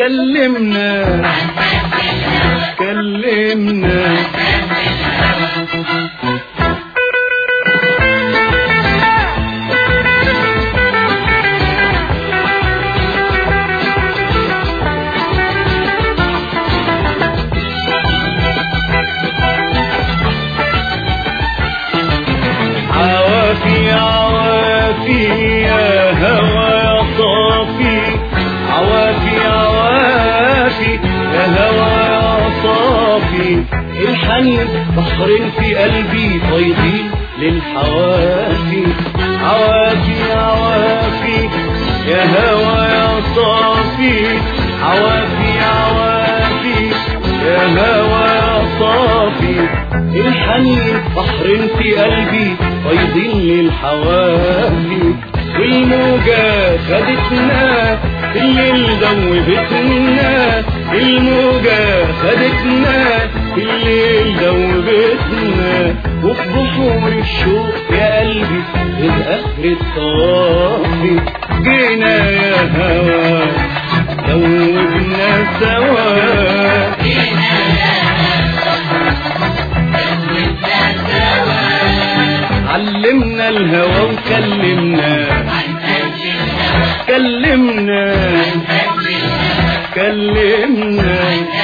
كلمنا كلمنا عوافي عوافي يا هوى يا صافي عوافي عوافي يا هوى يا صافي الحنين بحر في قلبي فيضين للحوافي عوافي عوافي يا هوى يا صافي عوافي عوافي يا هوى يا صافي الحنين بحر في قلبي فيضين للحوافي والموجة خدتنا الليل دوبتنا الموجة خدتنا الليل دوبتنا وفي بحور الشوق يا قلبي للآخر الصافي جينا يا هوا دوبنا سوا علمنا الهوى وكلمنا كلمنا كلمنا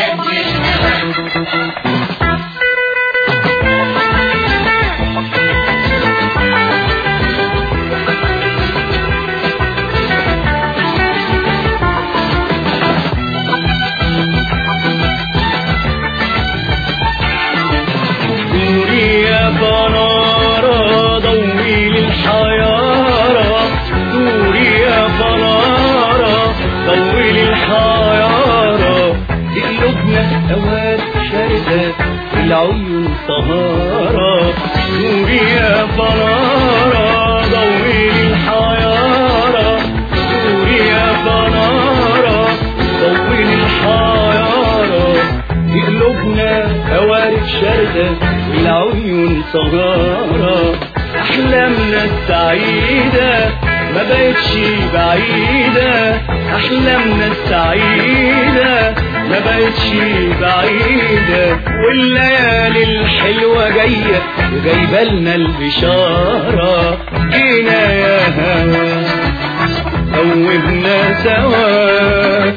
دوري يا بنارة ضوي للحيارة دوري يا بنارة ضوي للحيارة في قلوبنا أوقات شاردة العيون طهارة دوري يا بنارة ضوي للحيارة دوري يا بنارة ضوي للحيارة في قلوبنا قوارب شاردة والعيون صغارة أحلامنا السعيدة ما بقتش بعيدة أحلامنا السعيدة ما بقتش بعيدة والليالي الحلوة جاية وجايبة لنا البشارة جينا يا هوا دوبنا سوا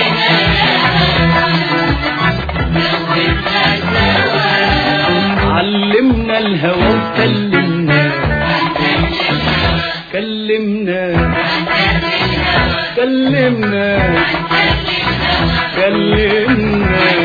علمنا الهوى وكلمنا كلمنا كلمنا كلمنا